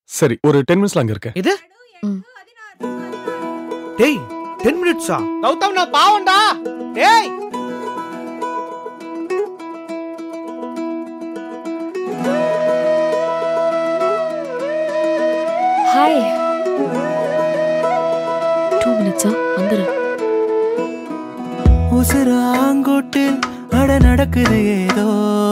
சரி ஒரு டென் மினிட்ஸ்ல அங்க இருக்கேன் இது ம். டேய் டென் மினிட்ஸா கௌதம் நான் பாவம்டா டேய் ஹாய் டூ மினிட்ஸா வந்துடுறேன் உசுராங்கோட்டில் அட நடக்குது ஏதோ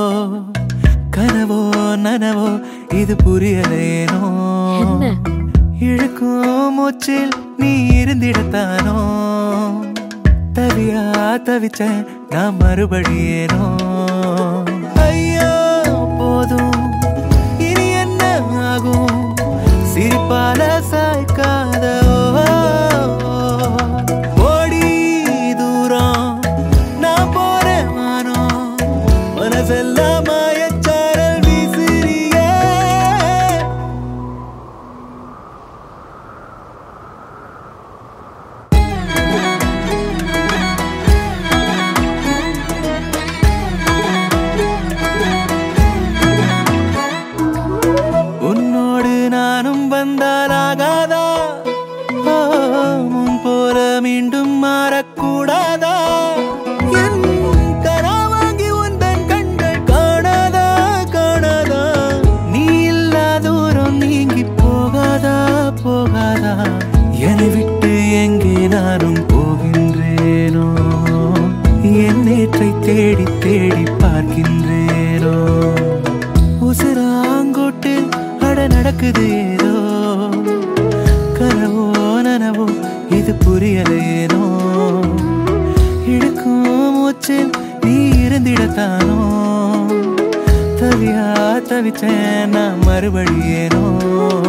கனவோ நனவோ இது புரியலேனோ என்ன இழுக்கும் மூச்சில் நீ இருந்திடத்தானோ தவியா தவிச்ச நான் மறுபடியேனோ ஐயோ போதும் இனி என்ன ஆகும் சிரிப்பால சாய்க்காத ஓடி தூரம் நான் போறேன் வானம் மனசெல்லாம் மாயச்சாரல் வீசுறியே உன்னோடு நானும் வந்தாலாகாதா ஓ, முன் போல மீண்டும் மாறக்கூடாதா என் கரா வாங்கி உந்தன் கண்கள் காணாதா காணாதா நீ இல்லா தூரம் நீங்கி போகாதா போகாதா என்னை விட்டு எங்கே நானும் போகின்றேனோ என் நேற்றை தேடி தேடி பார்க்கின்றேனோ உசுராங்கோட்டில் அட நடக்குது ஏதோ கனவோ நனவோ இது புரியலேனோ இழுக்கும் மூச்சில் நீ இருந்திடத்தானோ தவியா தவிச்சேன் நான் மறுபடியேனோ